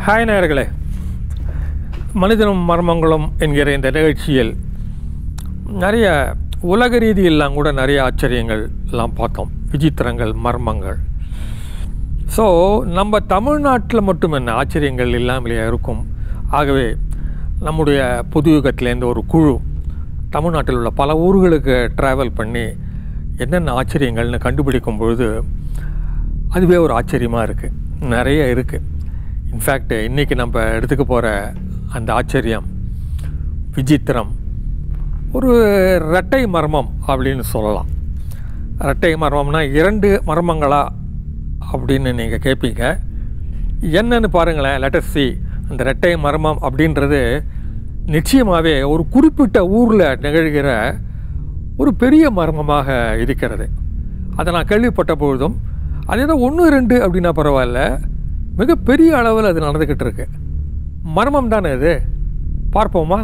hi நேயர்களே மனிதனும் மர்மங்களும் என்கிற இந்த நிகழ்ச்சியில் நிறைய உலக ரீதியெல்லாம் கூட நிறைய ஆச்சரியங்கள் எல்லாம் பார்த்தோம் விசித்திரங்கள் மர்மங்கள் ஸோ நம்ம தமிழ்நாட்டில் மட்டும் என்ன ஆச்சரியங்கள் இல்லாமலேயே இருக்கும் ஆகவே நம்முடைய புது யுகத்திலேருந்து ஒரு குழு தமிழ்நாட்டில் உள்ள பல ஊர்களுக்கு ட்ராவல் பண்ணி என்னென்ன ஆச்சரியங்கள்னு கண்டுபிடிக்கும் பொழுது அதுவே ஒரு ஆச்சரியமாக இருக்குது நிறைய இருக்குது இன்ஃபேக்ட் இன்றைக்கி நம்ம எடுத்துக்க போகிற அந்த ஆச்சரியம் விசித்திரம் ஒரு இரட்டை மர்மம் அப்படின்னு சொல்லலாம் இரட்டை மர்மம்னா இரண்டு மர்மங்களா அப்படின்னு நீங்கள் கேட்பீங்க என்னன்னு பாருங்களேன் லெட்டர் சி அந்த இரட்டை மர்மம் அப்படின்றது நிச்சயமாகவே ஒரு குறிப்பிட்ட ஊரில் நிகழ்கிற ஒரு பெரிய மர்மமாக இருக்கிறது அதை நான் கேள்விப்பட்ட பொழுதும் அது ஏதோ ஒன்று ரெண்டு அப்படின்னா பரவாயில்ல மிகப்பெரிய அளவில் அது நடந்துக்கிட்டு இருக்கு மர்மம் தானே இது பார்ப்போமா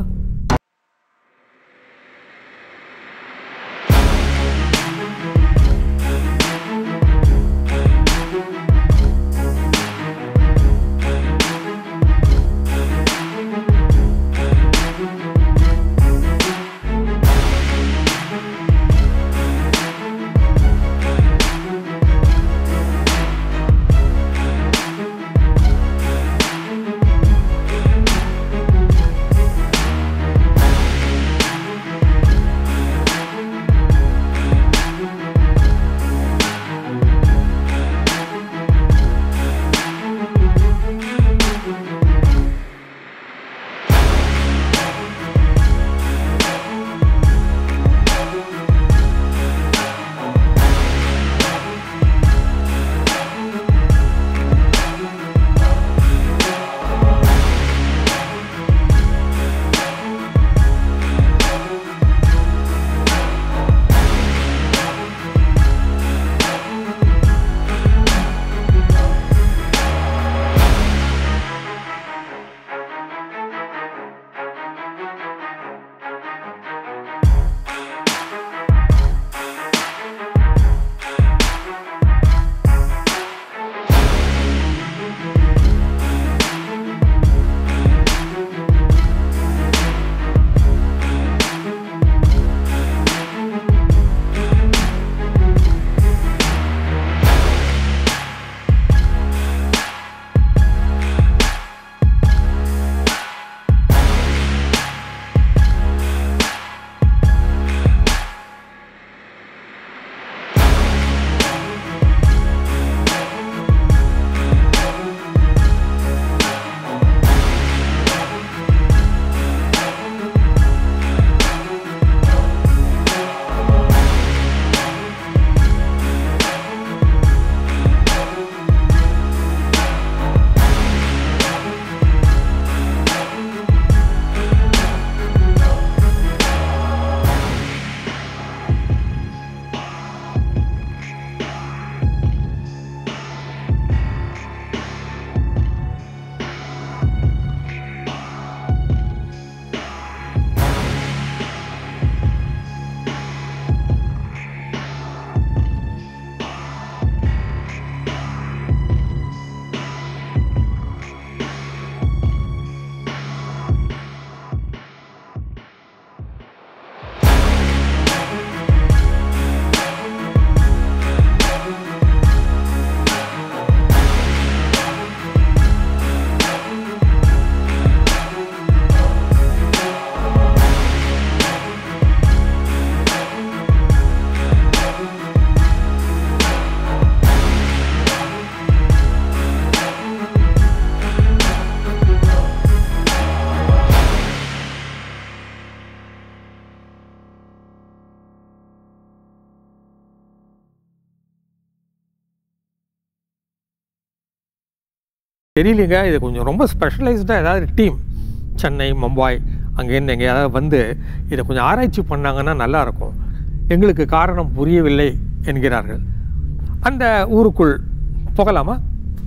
தெரியலைங்க இது கொஞ்சம் ரொம்ப ஸ்பெஷலைஸ்டாக ஏதாவது டீம் சென்னை மும்பாய் அங்கேருந்து எங்கேயாவது வந்து இதை கொஞ்சம் ஆராய்ச்சி பண்ணாங்கன்னா நல்லாயிருக்கும் எங்களுக்கு காரணம் புரியவில்லை என்கிறார்கள் அந்த ஊருக்குள் போகலாமா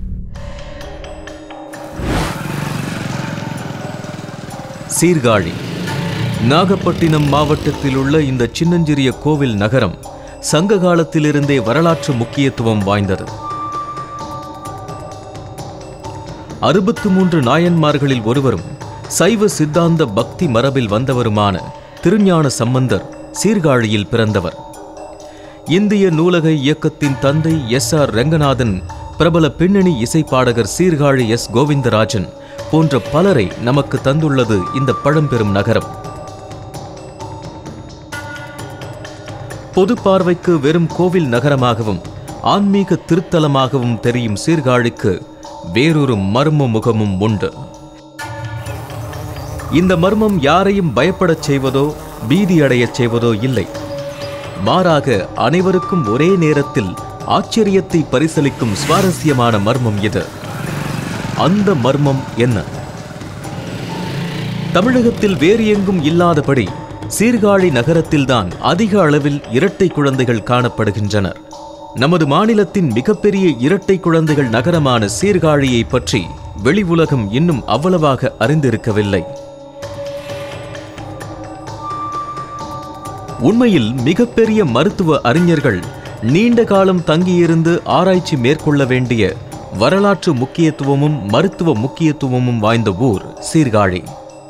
சீர்காழி நாகப்பட்டினம் மாவட்டத்தில் உள்ள இந்த சின்னஞ்சிறிய கோவில் நகரம் சங்க காலத்திலிருந்தே வரலாற்று முக்கியத்துவம் வாய்ந்தது அறுபத்து மூன்று நாயன்மார்களில் ஒருவரும் சைவ சித்தாந்த பக்தி மரபில் வந்தவருமான திருஞான சம்பந்தர் சீர்காழியில் பிறந்தவர் இந்திய நூலக இயக்கத்தின் தந்தை எஸ் ஆர் ரங்கநாதன் பிரபல பின்னணி இசைப்பாடகர் சீர்காழி எஸ் கோவிந்தராஜன் போன்ற பலரை நமக்கு தந்துள்ளது இந்த பழம்பெரும் நகரம் பொது பார்வைக்கு வெறும் கோவில் நகரமாகவும் ஆன்மீக திருத்தலமாகவும் தெரியும் சீர்காழிக்கு வேறொரு மர்ம முகமும் உண்டு இந்த மர்மம் யாரையும் பயப்படச் செய்வதோ பீதியடையச் செய்வதோ இல்லை மாறாக அனைவருக்கும் ஒரே நேரத்தில் ஆச்சரியத்தை பரிசளிக்கும் சுவாரஸ்யமான மர்மம் இது அந்த மர்மம் என்ன தமிழகத்தில் வேறு எங்கும் இல்லாதபடி சீர்காழி நகரத்தில்தான் அதிக அளவில் இரட்டை குழந்தைகள் காணப்படுகின்றனர் நமது மாநிலத்தின் மிகப்பெரிய இரட்டை குழந்தைகள் நகரமான சீர்காழியை பற்றி வெளி உலகம் இன்னும் அவ்வளவாக அறிந்திருக்கவில்லை உண்மையில் மிகப்பெரிய மருத்துவ அறிஞர்கள் நீண்ட காலம் தங்கியிருந்து ஆராய்ச்சி மேற்கொள்ள வேண்டிய வரலாற்று முக்கியத்துவமும் மருத்துவ முக்கியத்துவமும் வாய்ந்த ஊர் சீர்காழி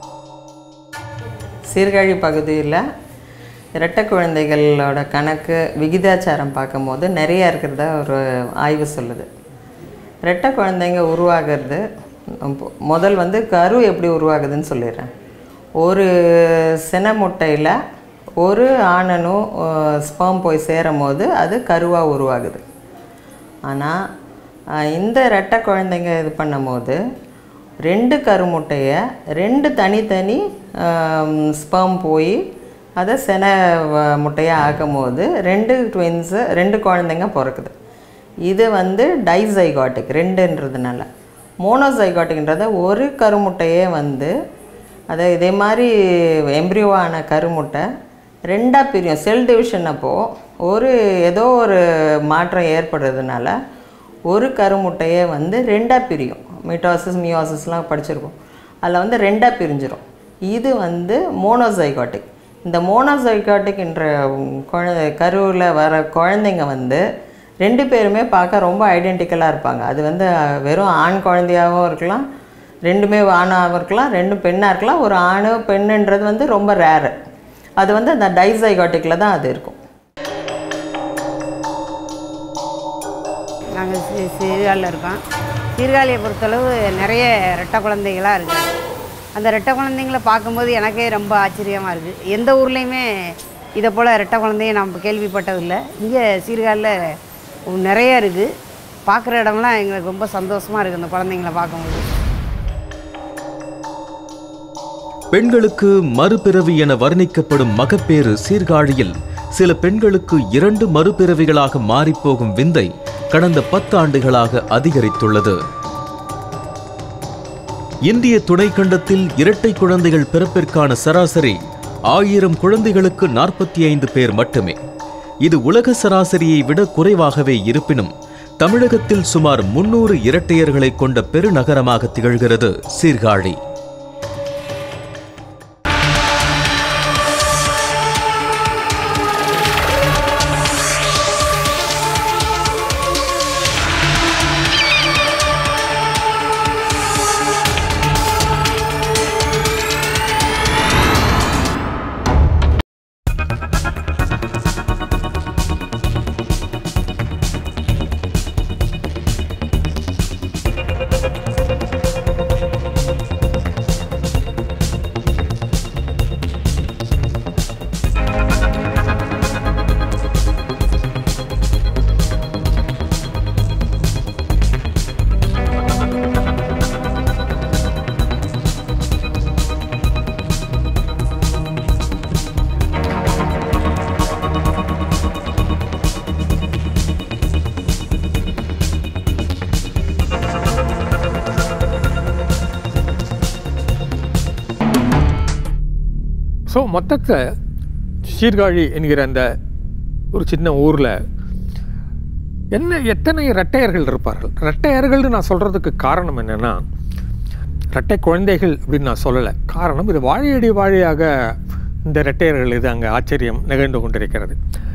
சீர்காழி பகுதியில் இரட்டை குழந்தைகளோட கணக்கு விகிதாச்சாரம் பார்க்கும்போது நிறைய இருக்கிறதா ஒரு ஆய்வு சொல்லுது இரட்டை குழந்தைங்க உருவாகிறது இப்போ முதல் வந்து கரு எப்படி உருவாகுதுன்னு சொல்லிடுறேன் ஒரு சின முட்டையில் ஒரு ஆணனும் ஸ்பேம் போய் சேரும் போது அது கருவாக உருவாகுது ஆனால் ஆஹ், இந்த ரெட்டை குழந்தைங்க இது பண்ணும்போது ரெண்டு கருமுட்டையை ரெண்டு தனித்தனி ஸ்பேம் போய் அதை சென வ- முட்டையை ஆக்கும் போது ரெண்டு ட்வின்ஸு ரெண்டு குழந்தைங்க பிறக்குது இது வந்து டைசைகாட்டிக் ரெண்டுன்றதுனால மோனோசைகாட்டிக்ன்றத ஒரு கருமுட்டையே வந்து அதை இதே மாதிரி எம்ப்ரியோவான கருமுட்டை ரெண்டாக பிரியும் செல் டிவிஷன் அப்போது ஒரு ஏதோ ஒரு மாற்றம் ஏற்படுறதுனால ஒரு கருமுட்டையே வந்து ரெண்டாக பிரியும் மிட்டாசிஸ் மியோசிஸ்லாம் படிச்சிருக்கோம் அதில் வந்து ரெண்டாக பிரிஞ்சிரும் இது வந்து மோனோசைகாட்டிக் இந்த மோனோசைகாட்டிக் என்ற குழந்தை கருவில் வர குழந்தைங்க வந்து ரெண்டு பேருமே பார்க்க ரொம்ப ஐடென்டிக்கலாக இருப்பாங்க அது வந்து அஹ், வெறும் ஆண் குழந்தையாகவும் இருக்கலாம் ரெண்டுமே ஆணாகவும் இருக்கலாம் ரெண்டும் பெண்ணாக இருக்கலாம் ஒரு ஆணு பெண்ணுன்றது வந்து ரொம்ப ரேரு அது வந்து அந்த டைசைகாட்டிக்கில் தான் அது இருக்கும் நாங்கள் சி சீர்காழியில் இருக்கோம் சீர்காழியை பொறுத்தளவு நிறைய ரெட்டை குழந்தைகளாக இருக்குது அந்த ரெட்டை குழந்தைங்கள பார்க்கும்போது எனக்கே ரொம்ப ஆச்சரியமாக இருக்குது எந்த ஊர்லேயுமே இதை போல் ரெட்டை குழந்தைய நம்ம கேள்விப்பட்டதில்லை இங்கே சீர்காழியில் நிறைய இருக்குது பார்க்குற இடம்லாம் எங்களுக்கு ரொம்ப சந்தோஷமாக இருக்குது அந்த குழந்தைங்கள பார்க்கும்போது பெண்களுக்கு மறுபிறவி என வர்ணிக்கப்படும் மகப்பேறு சீர்காழியில் சில பெண்களுக்கு இரண்டு மறுபிறவிகளாக மாறிப்போகும் விந்தை கடந்த பத்தாண்டுகளாக அதிகரித்துள்ளது இந்திய துணைக்கண்டத்தில் இரட்டை குழந்தைகள் பிறப்பிற்கான சராசரி ஆயிரம் குழந்தைகளுக்கு நாற்பத்தி ஐந்து பேர் மட்டுமே இது உலக சராசரியை விட குறைவாகவே இருப்பினும் தமிழகத்தில் சுமார் முன்னூறு இரட்டையர்களை கொண்ட பெருநகரமாக திகழ்கிறது சீர்காழி ஸோ மொத்தத்தை சீர்காழி என்கிற அந்த ஒரு சின்ன ஊரில் என்ன எத்தனை இரட்டையர்கள் இருப்பார்கள் இரட்டையர்கள்னு நான் சொல்கிறதுக்கு காரணம் என்னென்னா இரட்டை குழந்தைகள் அப்படின்னு நான் சொல்லலை காரணம் இது வாழையடி வாழையாக இந்த இரட்டையர்கள் இது அங்கே ஆச்சரியம் நிகழ்ந்து கொண்டிருக்கிறது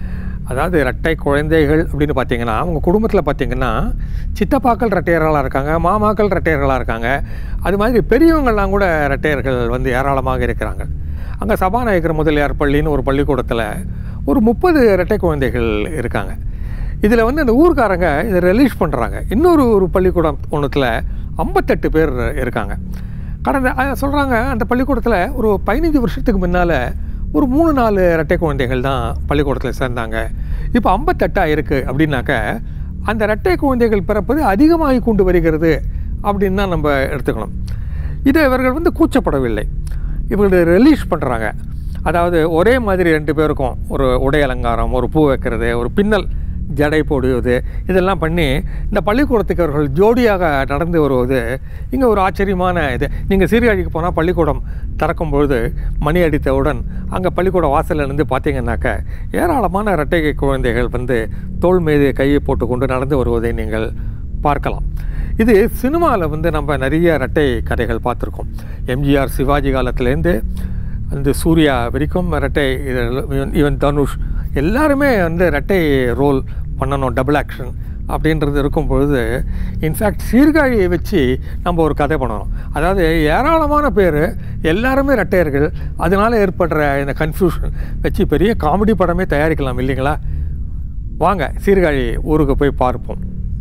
அதாவது இரட்டை குழந்தைகள் அப்படின்னு பார்த்தீங்கன்னா அவங்க குடும்பத்தில் பார்த்தீங்கன்னா சித்தப்பாக்கள் ரெட்டையர்களாக இருக்காங்க மாமாக்கள் ரெட்டையர்களாக இருக்காங்க அது மாதிரி பெரியவங்கள்லாம் கூட ரெட்டையர்கள் வந்து ஏராளமாக இருக்கிறாங்க அங்கே சபாநாயகர் முதலியார் பள்ளின்னு ஒரு பள்ளிக்கூடத்தில் ஒரு முப்பது இரட்டை குழந்தைகள் இருக்காங்க இதில் வந்து அந்த ஊர்க்காரங்க இதை ரிலீஸ் பண்ணுறாங்க இன்னொரு ஒரு பள்ளிக்கூடம் ஒன்றுத்தில் ஐம்பத்தெட்டு பேர் இருக்காங்க கடந்த சொல்கிறாங்க அந்த பள்ளிக்கூடத்தில் ஒரு பதினஞ்சு வருஷத்துக்கு முன்னால் ஒரு மூணு நாலு இரட்டை குழந்தைகள் தான் பள்ளிக்கூடத்தில் சேர்ந்தாங்க இப்போ ஐம்பத்தெட்டாக இருக்குது அப்படின்னாக்க அந்த இரட்டை குழந்தைகள் பிறப்பது அதிகமாகி கொண்டு வருகிறது அப்படின்னு தான் நம்ம எடுத்துக்கணும் இதை இவர்கள் வந்து கூச்சப்படவில்லை இவர்கள் ரிலீஸ் பண்ணுறாங்க அதாவது ஒரே மாதிரி ரெண்டு பேருக்கும் ஒரு உடை அலங்காரம் ஒரு பூ வைக்கிறது ஒரு பின்னல் ஜடை போடுவது இதெல்லாம் பண்ணி இந்த பள்ளிக்கூடத்துக்கு அவர்கள் ஜோடியாக நடந்து வருவது இங்கே ஒரு ஆச்சரியமான இது நீங்கள் சீர்காழிக்கு போனால் பள்ளிக்கூடம் திறக்கும் பொழுது மணி அடித்தவுடன் அங்கே பள்ளிக்கூட வாசல்ல இருந்து பார்த்தீங்கன்னாக்க ஏராளமான இரட்டை குழந்தைகள் வந்து தோள் மீது கையை போட்டுக்கொண்டு நடந்து வருவதை நீங்கள் பார்க்கலாம் இது சினிமாவில் வந்து நம்ம நிறைய இரட்டை கதைகள் பார்த்துருக்கோம் எம்ஜிஆர் சிவாஜி காலத்துலேருந்து அந்த சூர்யா வரைக்கும் இரட்டை ஈவன் தனுஷ் எல்லாருமே வந்து இரட்டை ரோல் பண்ணணும் டபுள் ஆக்ஷன் அப்படின்றது இருக்கும் பொழுது இன்ஃபேக்ட் சீர்காழியை வச்சு நம்ம ஒரு கதை பண்ணணும் அதாவது ஏராளமான பேர் எல்லாருமே ரெட்டையர்கள் அதனால் ஏற்படுற இந்த கன்ஃபியூஷன் வச்சு பெரிய காமெடி படமே தயாரிக்கலாம் இல்லைங்களா வாங்க சீர்காழி ஊருக்கு போய் பார்ப்போம்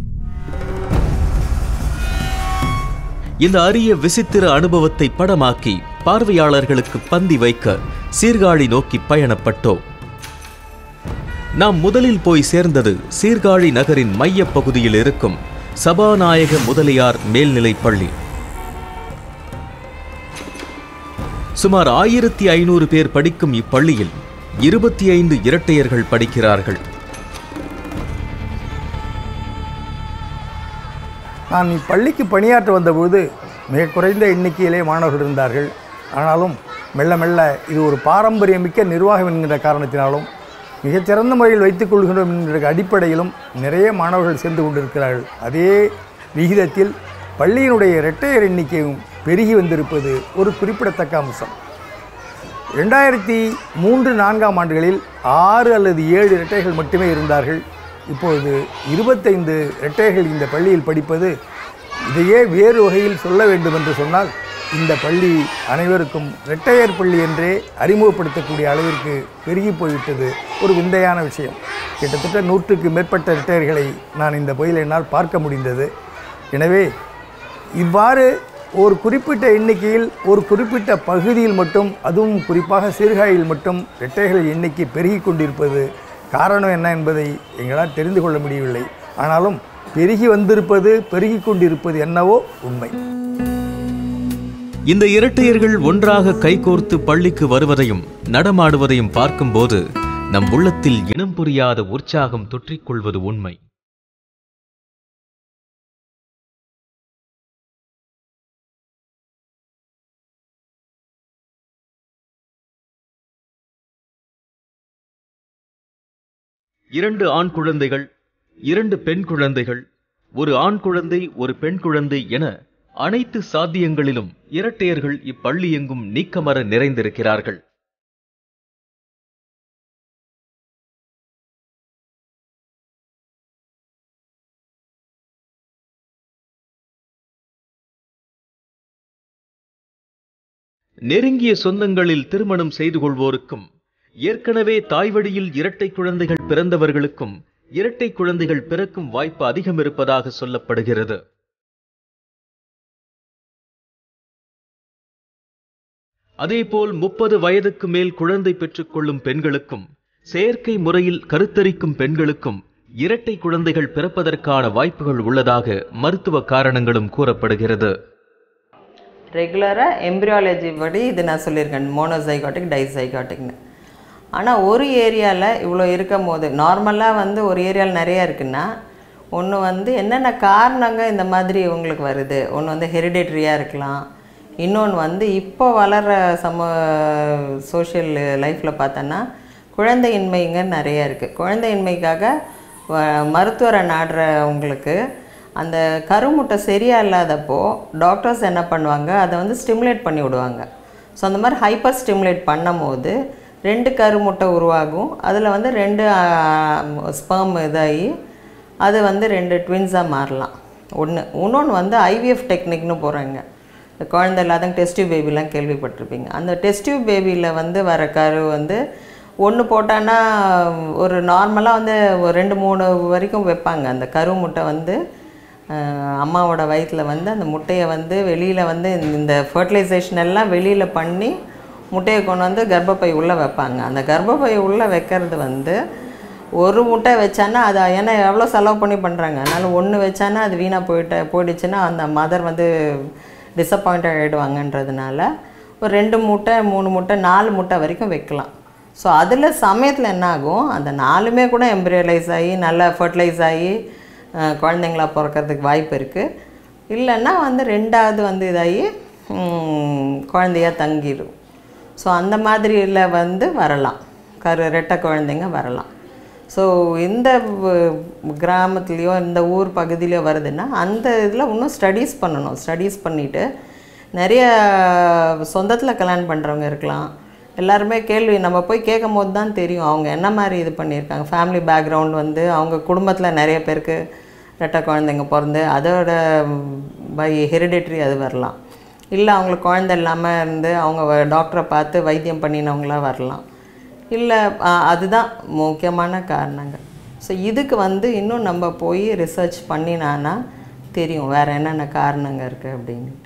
இந்த அரிய விசித்திர அனுபவத்தை படமாக்கி பார்வையாளர்களுக்கு பந்தி வைக்க சீர்காழி நோக்கி பயணப்பட்டோம் நாம் முதலில் போய் சேர்ந்தது சீர்காழி நகரின் மையப் பகுதியில் இருக்கும் சபாநாயக முதலியார் மேல்நிலைப் பள்ளி சுமார் ஆயிரத்தி ஐநூறு பேர் படிக்கும் இப்பள்ளியில் இருபத்தி ஐந்து இரட்டையர்கள் படிக்கிறார்கள் நான் இப்பள்ளிக்கு பணியாற்ற வந்தபோது மிக குறைந்த எண்ணிக்கையிலே மாணவர்கள் இருந்தார்கள் ஆனாலும் மெல்ல மெல்ல இது ஒரு பாரம்பரியமிக்க நிர்வாகம் என்கின்ற காரணத்தினாலும் மிகச்சிறந்த முறையில் வைத்துக் கொள்கின்றோம் என்கிற அடிப்படையிலும் நிறைய மாணவர்கள் சேர்ந்து கொண்டிருக்கிறார்கள் அதே விகிதத்தில் பள்ளியினுடைய இரட்டையர் எண்ணிக்கையும் பெருகி வந்திருப்பது ஒரு குறிப்பிடத்தக்க அம்சம் ரெண்டாயிரத்தி மூன்று நான்காம் ஆண்டுகளில் ஆறு அல்லது ஏழு இரட்டைகள் மட்டுமே இருந்தார்கள் இப்பொழுது இருபத்தைந்து இரட்டைகள் இந்த பள்ளியில் படிப்பது இதையே வேறு வகையில் சொல்ல வேண்டும் என்று சொன்னால் இந்த பள்ளி அனைவருக்கும் இரட்டையர் பள்ளி என்றே அறிமுகப்படுத்தக்கூடிய அளவிற்கு பெருகி போய்விட்டது ஒரு விந்தையான விஷயம் கிட்டத்தட்ட நூற்றுக்கு மேற்பட்ட இரட்டையர்களை நான் இந்த பள்ளியில் என்னால் பார்க்க முடிந்தது எனவே இவ்வாறு ஒரு குறிப்பிட்ட எண்ணிக்கையில் ஒரு குறிப்பிட்ட பகுதியில் மட்டும் அதுவும் குறிப்பாக சீர்காழியில் மட்டும் இரட்டைகளின் எண்ணிக்கை பெருகி கொண்டிருப்பது காரணம் என்ன என்பதை எங்களால் தெரிந்து கொள்ள முடியவில்லை ஆனாலும் பெருகி வந்திருப்பது பெருகி கொண்டிருப்பது என்னவோ உண்மை இந்த இரட்டையர்கள் ஒன்றாக கைகோர்த்து பள்ளிக்கு வருவதையும் நடமாடுவதையும் பார்க்கும்போது நம் உள்ளத்தில் இனம் புரியாத உற்சாகம் தொற்றிக்கொள்வது உண்மை இரண்டு ஆண் குழந்தைகள் இரண்டு பெண் குழந்தைகள் ஒரு ஆண் குழந்தை ஒரு பெண் குழந்தை என அனைத்து சாத்தியங்களிலும் இரட்டையர்கள் இப்பள்ளி எங்கும் நீக்கமர நிறைந்திருக்கிறார்கள் நெருங்கிய சொந்தங்களில் திருமணம் செய்து கொள்வோருக்கும் ஏற்கனவே தாய்வழியில் இரட்டை குழந்தைகள் பிறந்தவர்களுக்கும் இரட்டை குழந்தைகள் பிறக்கும் வாய்ப்பு அதிகம் இருப்பதாக சொல்லப்படுகிறது அதேபோல் முப்பது வயதுக்கு மேல் குழந்தை பெற்றுக்கொள்ளும் பெண்களுக்கும் செயற்கை முறையில் கருத்தரிக்கும் பெண்களுக்கும் இரட்டை குழந்தைகள் பிறப்பதற்கான வாய்ப்புகள் உள்ளதாக மருத்துவ காரணங்களும் கூறப்படுகிறது ரெகுலராக எம்ப்ரியாலஜி படி இது நான் சொல்லியிருக்கேன் மோனோசைகாட்டிக் டைசைகாட்டிக்னு ஆனால் ஒரு ஏரியாவில் இவ்வளோ இருக்கும் போது நார்மலாக வந்து ஒரு ஏரியாவில் நிறையா இருக்குன்னா ஒன்று வந்து என்னென்ன காரணங்க இந்த மாதிரி உங்களுக்கு வருது ஒன்று வந்து ஹெரிடேட்ரியாக இருக்கலாம் இன்னொன்று வந்து இப்போ வளர்கிற சம சோஷியல் லைஃப்பில் பார்த்தோன்னா குழந்தையின்மைங்க நிறைய இருக்குது குழந்தையின்மைக்காக வ- மருத்துவரை நாடுறவங்களுக்கு அந்த கருமுட்டை சரியாக இல்லாதப்போ டாக்டர்ஸ் என்ன பண்ணுவாங்க அதை வந்து ஸ்டிமுலேட் பண்ணி விடுவாங்க ஸோ அந்த மாதிரி ஹைப்பர் ஸ்டிமுலேட் பண்ணும்போது ரெண்டு கரு முட்டை உருவாகும் அதில் வந்து ரெண்டு ஸ்பெர்ம் இதாகி அது வந்து ரெண்டு ட்வின்ஸாக மாறலாம் ஒன்று இன்னொன்று வந்து ஐவிஎஃப் டெக்னிக்னு போகிறாங்க இந்த குழந்தை இல்லாதவங்க டெஸ்டிவ் பேபிலாம் கேள்விப்பட்டிருப்பீங்க அந்த டெஸ்டிவ் பேபியில் வந்து வர கரு வந்து ஒன்று போட்டான்னா ஒரு நார்மலாக வந்து ஒரு ரெண்டு மூணு வரைக்கும் வைப்பாங்க அந்த கரு முட்டை வந்து அஹ், அம்மாவோட வயிற்றில் வந்து அந்த முட்டையை வந்து வெளியில் வந்து இந்த ஃபர்டிலைசேஷன் எல்லாம் வெளியில் பண்ணி முட்டையை கொண்டு வந்து கர்ப்பப்பை உள்ளே வைப்பாங்க அந்த கர்ப்பப்பை உள்ளே வைக்கிறது வந்து ஒரு முட்டை வச்சானா அது ஏன்னா எவ்வளோ செலவு பண்ணி பண்ணுறாங்க அதனால் ஒன்று வச்சானா அது வீணாக போயிட்ட போயிடுச்சுன்னா அந்த மதர் வந்து டிசப்பாயிண்டட் ஆகிடுவாங்கன்றதுனால ஒரு ரெண்டு முட்டை மூணு முட்டை நாலு முட்டை வரைக்கும் வைக்கலாம் ஸோ அதில் சமயத்தில் என்ன ஆகும் அந்த நாலுமே கூட எம்ப்ரியலைஸ் ஆகி நல்லா ஃபர்டிலைஸ் ஆகி அஹ், குழந்தைங்களா பிறக்கிறதுக்கு வாய்ப்பு இருக்குது இல்லைன்னா வந்து ரெண்டாவது வந்து இதாகி ம், குழந்தையா தங்கிடும் ஸோ அந்த மாதிரியில் வந்து வரலாம் கரு ரெட்டை குழந்தைங்க வரலாம் ஸோ இந்த கிராமத்துலேயோ இந்த ஊர் பகுதியிலையோ வருதுன்னா அந்த இதில் இன்னும் ஸ்டடீஸ் பண்ணணும் ஸ்டடீஸ் பண்ணிவிட்டு நிறைய சொந்தத்தில் கல்யாணம் பண்ணுறவங்க இருக்கலாம் எல்லாருமே கேள்வி நம்ம போய் கேட்கும் போது தான் தெரியும் அவங்க என்ன மாதிரி இது பண்ணியிருக்காங்க ஃபேமிலி பேக்ரவுண்ட் வந்து அவங்க குடும்பத்தில் நிறைய பேருக்கு ரெட்டை குழந்தைங்க பிறந்து அதோட பை ஹெரிடேட்ரி அது வரலாம் இல்லை அவங்களுக்கு குழந்தை இல்லாமல் இருந்து அவங்க டாக்டரை பார்த்து வைத்தியம் பண்ணினவங்களா வரலாம் இல்லை அதுதான் முக்கியமான காரணங்கள் ஸோ இதுக்கு வந்து இன்னும் நம்ம போய் ரிசர்ச் பண்ணினானா தெரியும் வேறு என்னென்ன காரணங்கள் இருக்குது அப்படின்ட்டு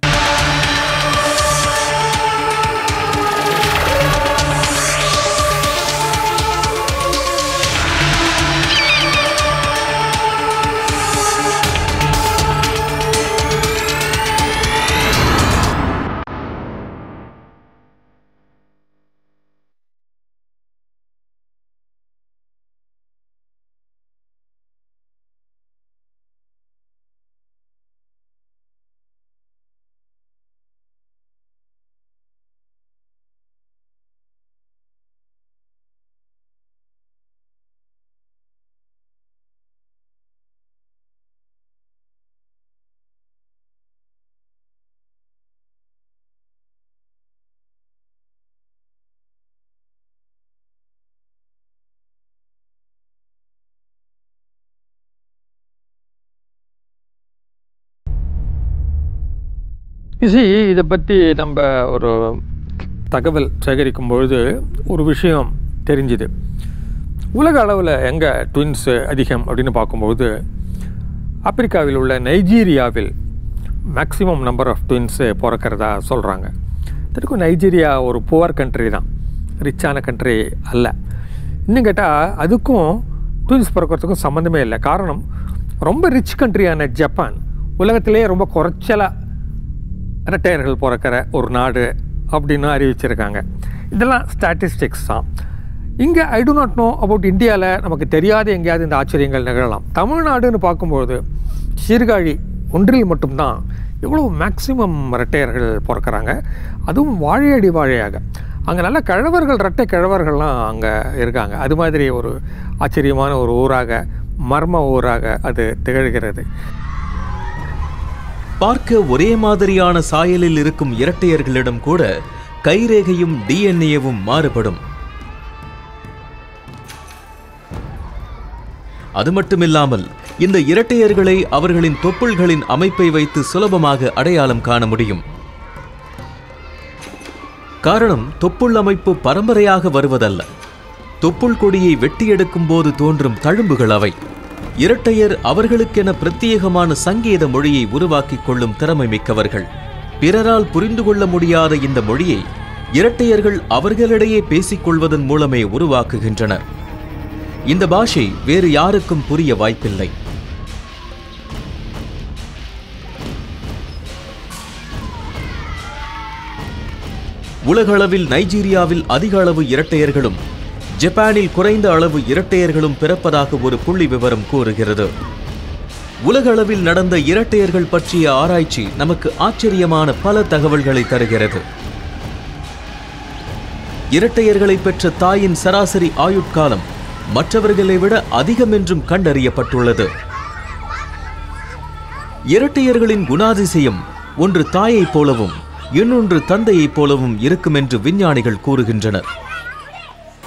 இசி இதை பற்றி நம்ம ஒரு தகவல் சேகரிக்கும் பொழுது ஒரு விஷயம் தெரிஞ்சுது உலக அளவில் எங்கே ட்வின்ஸு அதிகம் அப்படின்னு பார்க்கும்பொழுது ஆப்பிரிக்காவில் உள்ள நைஜீரியாவில் மேக்ஸிமம் நம்பர் ஆஃப் ட்வின்ஸு பிறக்கிறதா சொல்கிறாங்க திருக்கும் நைஜீரியா ஒரு புவர் கண்ட்ரி தான் ரிச்சான கண்ட்ரி அல்ல இன்னும் கேட்டால் அதுக்கும் ட்வின்ஸ் பிறக்கிறதுக்கும் சம்மந்தமே இல்லை காரணம் ரொம்ப ரிச் கண்ட்ரியான ஜப்பான் உலகத்திலேயே ரொம்ப குறைச்சலாக இரட்டையர்கள் பிறக்கிற ஒரு நாடு அப்படின்னு அறிவிச்சிருக்காங்க இதெல்லாம் ஸ்டாட்டிஸ்டிக்ஸ் தான் இங்கே I do not know about இந்தியாவில் நமக்கு தெரியாத எங்கேயாவது இந்த ஆச்சரியங்கள் நிகழலாம் தமிழ்நாடுன்னு பார்க்கும்பொழுது சீர்காழி ஒன்றில் மட்டும்தான் எவ்வளோ மேக்சிமம் இரட்டையர்கள் பிறக்கிறாங்க அதுவும் வாழையடி வாழையாக அங்கே நல்ல கிழவர்கள் இரட்டை கிழவர்கள்லாம் அங்கே இருக்காங்க அது மாதிரி ஒரு ஆச்சரியமான ஒரு ஊராக மர்ம ஊராக அது திகழ்கிறது பார்க்க ஒரே மாதிரியான சாயலில் இருக்கும் இரட்டையர்களிடம் கூட கைரேகையும் டிஎன்ஏவும் மாறுபடும் அது மட்டுமில்லாமல் இந்த இரட்டையர்களை அவர்களின் தொப்புள்களின் அமைப்பை வைத்து சுலபமாக அடையாளம் காண முடியும் காரணம் தொப்புள் அமைப்பு பரம்பரையாக வருவதல்ல தொப்புள் கொடியை வெட்டி எடுக்கும் போது தோன்றும் தழும்புகள் அவை இரட்டையர் அவர்களுக்கென பிரத்யேகமான சங்கேத மொழியை உருவாக்கிக் கொள்ளும் திறமை மிக்கவர்கள் பிறரால் புரிந்து கொள்ள முடியாத இந்த மொழியை இரட்டையர்கள் அவர்களிடையே பேசிக் கொள்வதன் மூலமே உருவாக்குகின்றனர் இந்த பாஷை வேறு யாருக்கும் புரிய வாய்ப்பில்லை உலகளவில் நைஜீரியாவில் அதிக அளவு இரட்டையர்களும் ஜப்பானில் குறைந்த அளவு இரட்டையர்களும் பிறப்பதாக ஒரு புள்ளி விவரம் கூறுகிறது உலக அளவில் நடந்த இரட்டையர்கள் பற்றிய ஆராய்ச்சி நமக்கு ஆச்சரியமான பல தகவல்களை தருகிறது இரட்டையர்களை பெற்ற தாயின் சராசரி ஆயுட்காலம் மற்றவர்களை விட அதிகம் என்றும் கண்டறியப்பட்டுள்ளது இரட்டையர்களின் குணாதிசயம் ஒன்று தாயைப் போலவும் இன்னொன்று தந்தையைப் போலவும் இருக்கும் என்று விஞ்ஞானிகள் கூறுகின்றனர்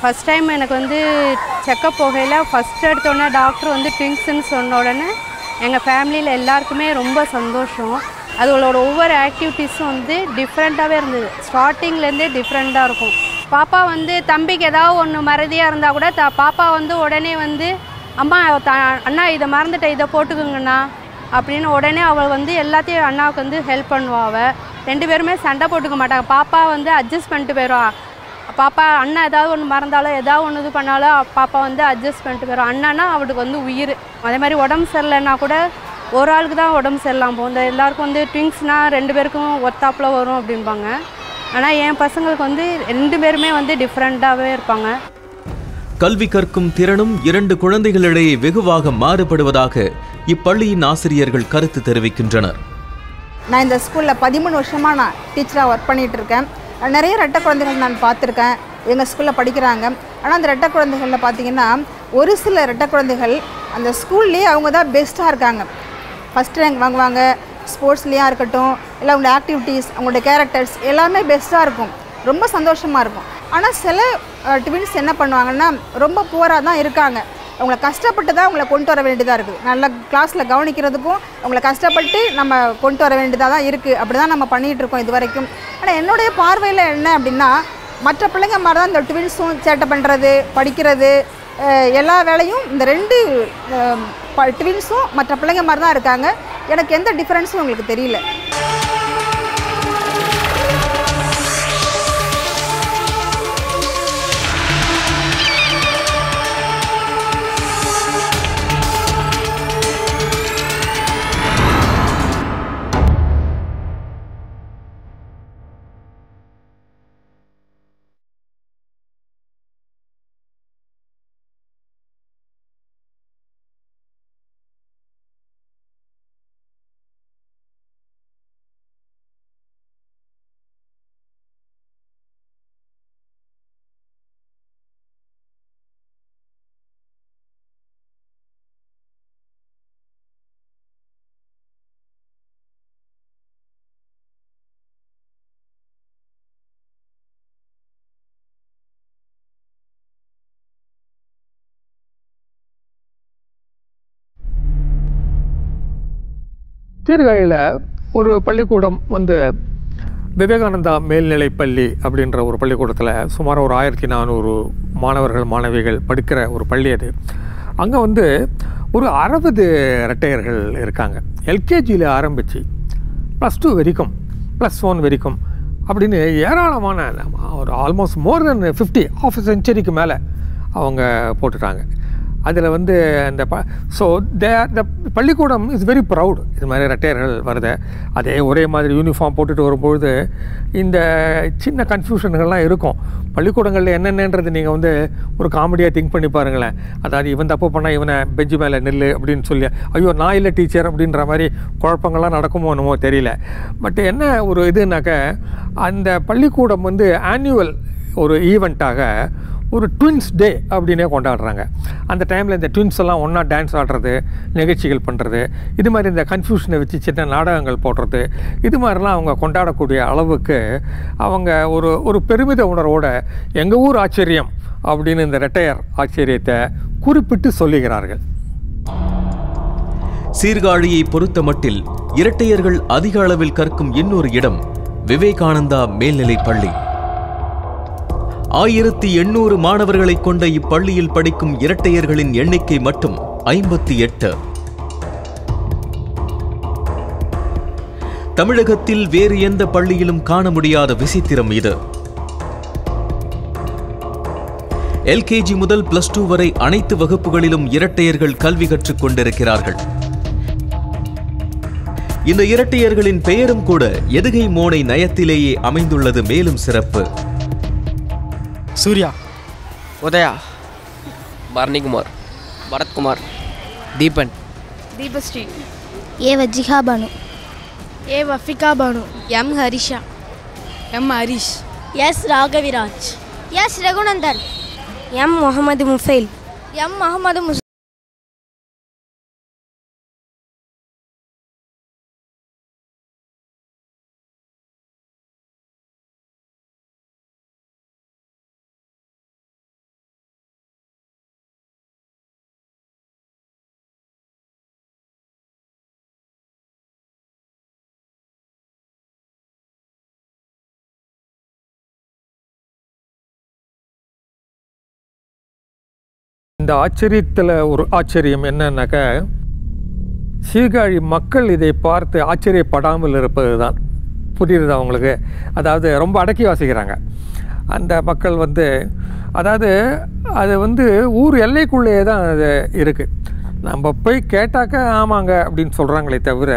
ஃபஸ்ட் டைம் எனக்கு வந்து செக்கப் போகையில் ஃபஸ்ட் எடுத்தோடனே டாக்டர் வந்து ட்விங்ஸ்ன்னு சொன்ன உடனே எங்கள் ஃபேமிலியில் எல்லாருக்குமே ரொம்ப சந்தோஷம் அதோட ஒவ்வொரு ஆக்டிவிட்டீஸும் வந்து டிஃப்ரெண்ட்டாகவே இருந்தது ஸ்டார்டிங்லேருந்தே டிஃப்ரெண்ட்டாக இருக்கும் பாப்பா வந்து தம்பிக்கு ஏதாவது ஒன்று மறதியாக இருந்தால் கூட த பாப்பா வந்து உடனே வந்து அம்மா த அண்ணா இதை மறந்துட்டேன் இதை போட்டுக்குங்கண்ணா அப்படின்னு உடனே அவள் வந்து எல்லாத்தையும் அண்ணாவுக்கு வந்து ஹெல்ப் பண்ணுவா அவள் ரெண்டு பேருமே சண்டை போட்டுக்க மாட்டாங்க பாப்பா வந்து அட்ஜஸ்ட் பண்ணிட்டு போயிடுவா பாப்பா அண்ணா ஏதாவது ஒன்று மறந்தாலோ ஏதாவது ஒன்று இது பண்ணாலும் பாப்பா வந்து அட்ஜஸ்ட் பண்ணிட்டு போயிடும் அண்ணானா அவளுக்கு வந்து உயிர் அதே மாதிரி உடம்பு சரியில்லைன்னா கூட ஒரு ஆளுக்கு தான் உடம்பு சரியில்லாம போகும் இந்த எல்லாருக்கும் வந்து ட்விங்ஸ்னால் ரெண்டு பேருக்கும் ஒத்தாப்புல வரும் அப்படிம்பாங்க ஆனால் என் பசங்களுக்கு வந்து ரெண்டு பேருமே வந்து டிஃப்ரெண்ட்டாகவே இருப்பாங்க கல்வி கற்கும் திறனும் இரண்டு குழந்தைகளிடையே வெகுவாக மாறுபடுவதாக இப்பள்ளியின் ஆசிரியர்கள் கருத்து தெரிவிக்கின்றனர் நான் இந்த ஸ்கூலில் பதிமூணு வருஷமாக நான் டீச்சராக ஒர்க் பண்ணிகிட்டு இருக்கேன் நிறைய ரெட்டை குழந்தைகள் நான் பார்த்துருக்கேன் எங்கள் ஸ்கூலில் படிக்கிறாங்க ஆனால் அந்த ரெட்டை குழந்தைகளில் பார்த்தீங்கன்னா ஒரு சில ரெட்டை குழந்தைகள் அந்த ஸ்கூல்லேயே அவங்க தான் பெஸ்ட்டாக இருக்காங்க ஃபஸ்ட் ரேங்க் வாங்குவாங்க ஸ்போர்ட்ஸ்லேயா இருக்கட்டும் இல்லை அவங்களோட ஆக்டிவிட்டீஸ் அவங்களோட கேரக்டர்ஸ் எல்லாமே பெஸ்ட்டாக இருக்கும் ரொம்ப சந்தோஷமாக இருக்கும் ஆனால் சில ட்வின்ஸ் என்ன பண்ணுவாங்கன்னா ரொம்ப புவராக தான் இருக்காங்க அவங்கள கஷ்டப்பட்டு தான் அவங்கள கொண்டு வர வேண்டியதாக இருக்குது நல்ல கிளாஸில் கவனிக்கிறதுக்கும் அவங்கள கஷ்டப்பட்டு நம்ம கொண்டு வர வேண்டியதாக தான் இருக்குது அப்படி தான் நம்ம பண்ணிகிட்டு இருக்கோம் இது வரைக்கும் ஆனால் என்னுடைய பார்வையில் என்ன அப்படின்னா மற்ற பிள்ளைங்க மாதிரி தான் இந்த ட்வின்ஸும் சேட்டை பண்ணுறது படிக்கிறது அஹ், எல்லா வேலையும் இந்த ரெண்டு ட்வின்ஸும் மற்ற பிள்ளைங்க மாதிரி தான் இருக்காங்க எனக்கு எந்த டிஃப்ரென்ஸும் உங்களுக்கு தெரியல சீர்காழியில் ஒரு பள்ளிக்கூடம் வந்து விவேகானந்தா மேல்நிலைப் பள்ளி அப்படின்ற ஒரு பள்ளிக்கூடத்தில் சுமார் ஒரு ஆயிரத்தி நானூறு மாணவர்கள் மாணவிகள் படிக்கிற ஒரு பள்ளி அது அங்கே வந்து ஒரு அறுபது ரெட்டையர்கள் இருக்காங்க எல்கேஜியில் ஆரம்பித்து ப்ளஸ் டூ வரைக்கும் ப்ளஸ் ஒன் வரைக்கும் அப்படின்னு ஏராளமான ஒரு almost more than fifty of செஞ்சுரிக்கு மேலே அவங்க போட்டுட்டாங்க அதில் வந்து அந்த ப ஸோ தே த பள்ளிக்கூடம் இஸ் வெரி ப்ரவுட் இது மாதிரி ரெட்டையர்கள் வருது அதே ஒரே மாதிரி யூனிஃபார்ம் போட்டுட்டு வரும்பொழுது இந்த சின்ன கன்ஃபியூஷன்கள்லாம் இருக்கும் பள்ளிக்கூடங்களில் என்னென்னன்றது நீங்கள் வந்து ஒரு காமெடியாக திங்க் பண்ணி பாருங்களேன் அதாவது இவன் தப்பு பண்ணால் இவனை பெஞ்சு மேலே நில்லு அப்படின்னு சொல்லி ஐயோ நான் இல்லை டீச்சர் அப்படின்ற மாதிரி குழப்பங்கள்லாம் நடக்குமோ என்னமோ தெரியல பட் என்ன ஒரு இதுனாக்க அந்த பள்ளிக்கூடம் வந்து ஆனுவல் ஒரு ஈவெண்ட்டாக ஒரு ட்வின்ஸ் டே அப்படின்னே கொண்டாடுறாங்க அந்த டைமில் இந்த ட்வின்ஸ் எல்லாம் ஒன்றா டான்ஸ் ஆடுறது நிகழ்ச்சிகள் பண்ணுறது இது மாதிரி இந்த கன்ஃபியூஷனை வச்சு சின்ன நாடகங்கள் போடுறது இது மாதிரிலாம் அவங்க கொண்டாடக்கூடிய அளவுக்கு அவங்க ஒரு ஒரு பெருமித உணர்வோட எங்கள் ஊர் ஆச்சரியம் அப்படின்னு இந்த ரெட்டையர் ஆச்சரியத்தை குறிப்பிட்டு சொல்லுகிறார்கள் சீர்காழியை பொறுத்தமட்டில் இரட்டையர்கள் அதிக அளவில் கற்கும் இன்னொரு இடம் விவேகானந்தா மேல்நிலைப் பள்ளி ஆயிரத்தி எண்ணூறு மாணவர்களைக் கொண்ட இப்பள்ளியில் படிக்கும் இரட்டையர்களின் எண்ணிக்கை மட்டும் ஐம்பத்தி எட்டு தமிழகத்தில் வேறு எந்த பள்ளியிலும் காண முடியாத விசித்திரம் இது எல்கேஜி முதல் பிளஸ் டூ வரை அனைத்து வகுப்புகளிலும் இரட்டையர்கள் கல்வி கற்றுக் கொண்டிருக்கிறார்கள் இந்த இரட்டையர்களின் பெயரும் கூட எதுகை மோனை நயத்திலேயே அமைந்துள்ளது மேலும் சிறப்பு Surya Udaya Baranikumar Bharathkumar Deepan Deepasri A Vajika Banu A Wafika Banu M Harisha M Harish S Raghaviraj S Raghunandan M Mohammed Mufail M Mohammed முஸ் இந்த ஆச்சரியத்தில் ஒரு ஆச்சரியம் என்னன்னாக்கா சீர்காழி மக்கள் இதை பார்த்து ஆச்சரியப்படாமல் இருப்பது தான் புரியுது அவங்களுக்கு அதாவது ரொம்ப அடக்கி வாசிக்கிறாங்க அந்த மக்கள் வந்து அதாவது அது வந்து ஊர் எல்லைக்குள்ளேயே தான் அது இருக்குது நம்ம போய் கேட்டாக்கா ஆமாங்க அப்படின்னு சொல்கிறாங்களே தவிர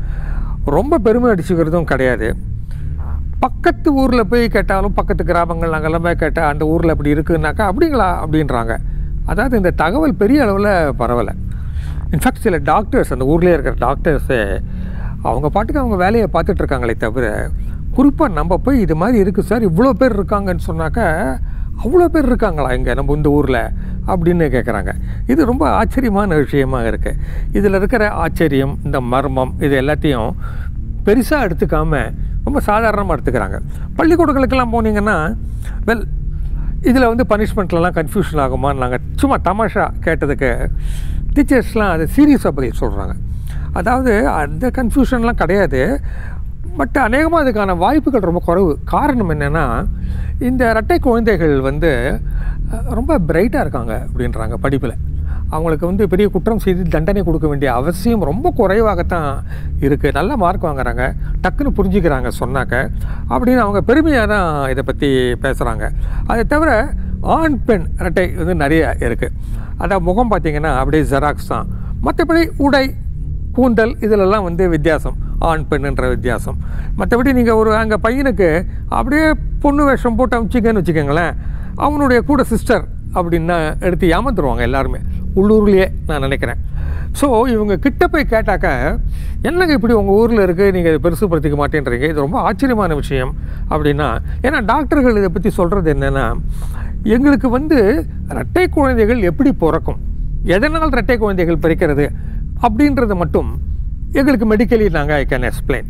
ரொம்ப பெருமை அடிச்சுக்கிறதும் கிடையாது பக்கத்து ஊரில் போய் கேட்டாலும் பக்கத்து கிராமங்கள் அங்கெல்லாம் போய் கேட்டால் அந்த ஊரில் அப்படி இருக்குன்னாக்கா அப்படிங்களா அப்படின்றாங்க அதாவது இந்த தகவல் பெரிய அளவில் பரவலை இன்ஃபேக்ட் சில டாக்டர்ஸ் அந்த ஊர்லேயே இருக்கிற டாக்டர்ஸே அவங்க பாட்டுக்கு அவங்க வேலையை பார்த்துட்டு இருக்காங்களே தவிர குறிப்பாக நம்ம போய் இது மாதிரி இருக்குது சார் இவ்வளோ பேர் இருக்காங்கன்னு சொன்னாக்கா அவ்வளோ பேர் இருக்காங்களா இங்கே நம்ம இந்த ஊரில் அப்படின்னு கேட்குறாங்க இது ரொம்ப ஆச்சரியமான விஷயமா இருக்குது இதில் இருக்கிற ஆச்சரியம் இந்த மர்மம் இது எல்லாத்தையும் பெருசாக எடுத்துக்காம ரொம்ப சாதாரணமாக எடுத்துக்கிறாங்க பள்ளிக்கூடங்களுக்கெல்லாம் போனீங்கன்னா வெல் இதில் வந்து பனிஷ்மெண்ட்லலாம் கன்ஃபியூஷன் ஆகுமான்னு நாங்கள் சும்மா தமாஷா கேட்டதுக்கு டீச்சர்ஸ்லாம் அது சீரியஸாக பதில் சொல்கிறாங்க அதாவது அந்த கன்ஃபியூஷன்லாம் கிடையாது பட் அநேகமாக அதுக்கான வாய்ப்புகள் ரொம்ப குறைவு காரணம் என்னென்னா இந்த இரட்டை குழந்தைகள் வந்து அஹ், ரொம்ப பிரைட்டாக இருக்காங்க அப்படின்றாங்க படிப்பில் அவங்களுக்கு வந்து பெரிய குற்றம் செய்து தண்டனை கொடுக்க வேண்டிய அவசியம் ரொம்ப குறைவாகத்தான் இருக்குது நல்ல மார்க் வாங்குறாங்க டக்குன்னு புரிஞ்சுக்கிறாங்க சொன்னாக்க அப்படின்னு அவங்க பெருமையாக தான் இதை பற்றி பேசுகிறாங்க அதை தவிர ஆண் பெண் இரட்டை வந்து நிறைய இருக்குது அதான் முகம் பார்த்தீங்கன்னா அப்படியே ஜெராக்ஸ் தான் மற்றபடி உடை கூந்தல் இதிலெல்லாம் வந்து வித்தியாசம் ஆண் பெண்ணுன்ற வித்தியாசம் மற்றபடி நீங்கள் ஒரு அங்கே பையனுக்கு அப்படியே பொண்ணு வேஷம் போட்டு அமிச்சிங்கன்னு வச்சுக்கோங்களேன் அவனுடைய கூட சிஸ்டர் அப்படின்னா எடுத்து ஏமாத்துருவாங்க எல்லாருமே உள்ளூர்லேயே நான் நினைக்கிறேன் ஸோ இவங்க கிட்ட போய் கேட்டாக்க என்னங்க இப்படி உங்கள் ஊரில் இருக்குது நீங்கள் பெருசுப்படுத்திக்க மாட்டேன்றீங்க இது ரொம்ப ஆச்சரியமான விஷயம் அப்படின்னா ஏன்னா டாக்டர்கள் இதை பற்றி சொல்கிறது என்னென்னா எங்களுக்கு வந்து இரட்டை குழந்தைகள் எப்படி பிறக்கும் எதனால் இரட்டை குழந்தைகள் பிறக்கிறது அப்படின்றது மட்டும் எங்களுக்கு மெடிக்கலி நாங்கள் I can explain